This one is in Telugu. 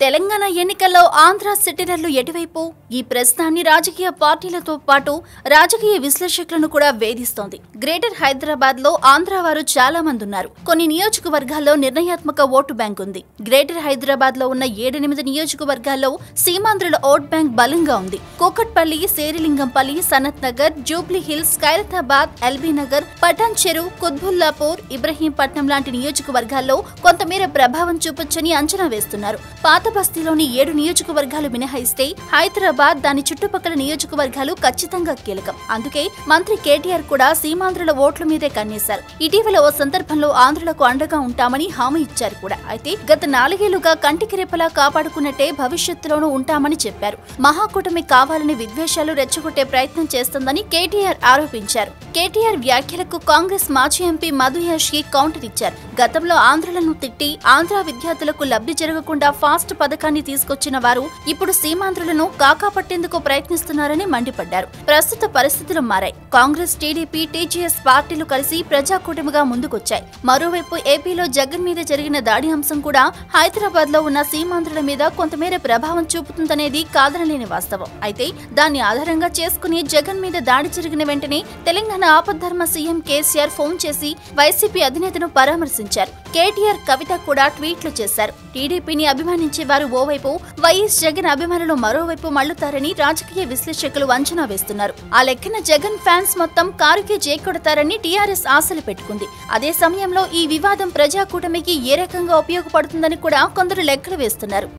తెలంగాణ ఎన్నికల్లో ఆంధ్ర సిటిజన్లు ఎటువైపు ఈ ప్రశ్నాన్ని రాజకీయ పార్టీలతో పాటు రాజకీయ విశ్లేషకులను కూడా వేధిస్తోంది గ్రేటర్ హైదరాబాద్ లో ఆంధ్ర వారు చాలా మంది ఉన్నారు కొన్ని నియోజకవర్గాల్లో నిర్ణయాత్మక ఓటు బ్యాంక్ ఉంది గ్రేటర్ హైదరాబాద్ లో ఉన్న ఏడెనిమిది నియోజకవర్గాల్లో సీమాంధ్రుల ఓట్ బ్యాంక్ బలంగా ఉంది Kukatpally Serilingampally Sanath Nagar Jubilee Hills Khairatabad LB Nagar Patancheru Quthbullapur Ibrahimpatnam లాంటి నియోజకవర్గాల్లో కొంతమేర ప్రభావం చూపొచ్చని అంచనా వేస్తున్నారు పాత బస్తీలోని ఏడు నియోజకవర్గాలు మినహాయిస్తే హైదరాబాద్ దాని చుట్టుపక్కల నియోజకవర్గాలు ఖచ్చితంగా కీలకం అందుకే మంత్రి కేటీఆర్ కూడా సీమాంధ్రుల ఓట్ల మీదే కన్నేశారు ఇటీవల ఓ సందర్భంలో ఆంధ్రులకు అండగా ఉంటామని హామీ ఇచ్చారు కూడా అయితే గత నాలుగేళ్లుగా కంటికి రెప్పలా కాపాడుకున్నట్టే భవిష్యత్తులోనూ ఉంటామని చెప్పారు మహాకూటమి కావాలని విద్వేషాలు రెచ్చగొట్టే ప్రయత్నం చేస్తుందని కేటీఆర్ ఆరోపించారు కేటీఆర్ వ్యాఖ్యలకు కాంగ్రెస్ మాజీ ఎంపీ మధు యాష్కి కౌంటర్ ఇచ్చారు గతంలో ఆంధ్రులను తిట్టి ఆంధ్ర విద్యార్థులకు లబ్ధి జరగకుండా ఫాస్ట్ పథకాన్ని తీసుకొచ్చిన వారు ఇప్పుడు సీమాంధ్రులను కాకా పట్టేందుకు ప్రయత్నిస్తున్నారని మండిపడ్డారు ప్రస్తుత పరిస్థితులు మారాయి కాంగ్రెస్ టీడీపీ టీజీఎస్ పార్టీలు కలిసి ప్రజాకూటమిగా ముందుకొచ్చాయి మరోవైపు ఏపీలో జగన్ మీద జరిగిన దాడి అంశం కూడా హైదరాబాద్ లో ఉన్న సీమాంధ్రుల మీద కొంతమేర ప్రభావం చూపుతుందనేది కాదనలేని వాస్తవం అయితే దాన్ని ఆధారంగా చేసుకుని జగన్ మీద దాడి జరిగిన వెంటనే తెలంగాణ ఆపద్ధర్మ సీఎం కేసీఆర్ ఫోన్ చేసి వైసీపీ అధినేతను పరామర్శించారు కేటీఆర్ కవిత కూడా ట్వీట్లు చేశారు టీడీపీని అభిమానించే వారు ఓవైపు వైఎస్ జగన్ అభిమానులు మరోవైపు మళ్లుతారని రాజకీయ విశ్లేషకులు అంచనా వేస్తున్నారు ఆ లెక్కన జగన్ ఫ్యాన్స్ మొత్తం కారుకే జేకొడతారని టీఆర్ఎస్ ఆశలు పెట్టుకుంది అదే సమయంలో ఈ వివాదం ప్రజాకూటమికి ఏ రకంగా ఉపయోగపడుతుందని కూడా కొందరు లెక్కలు వేస్తున్నారు